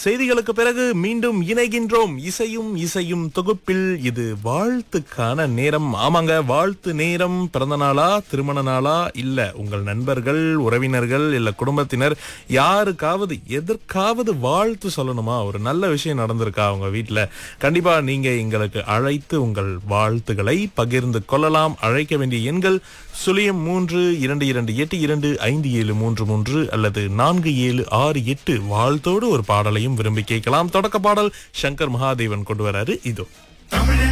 செய்திகளுக்கு பிறகு மீண்டும் இணைகின்றோம் இசையும் இசையும் தொகுப்பில் இது வாழ்த்துக்கான நேரம் ஆமாங்க வாழ்த்து நேரம் பிறந்த நாளா திருமண நாளா இல்ல உங்கள் நண்பர்கள் உறவினர்கள் இல்ல குடும்பத்தினர் யாருக்காவது எதற்காவது வாழ்த்து சொல்லணுமா ஒரு நல்ல விஷயம் நடந்திருக்கா உங்க வீட்ல கண்டிப்பா நீங்க எங்களுக்கு அழைத்து உங்கள் வாழ்த்துக்களை பகிர்ந்து கொள்ளலாம் அழைக்க வேண்டிய எண்கள் சுழியம் மூன்று இரண்டு இரண்டு எட்டு இரண்டு ஐந்து ஏழு மூன்று மூன்று அல்லது நான்கு ஏழு ஆறு எட்டு வாழ்த்தோடு ஒரு பாடலையும் விரும்பி கேட்கலாம் தொடக்க பாடல் சங்கர் மகாதேவன் கொண்டு வராரு இதோ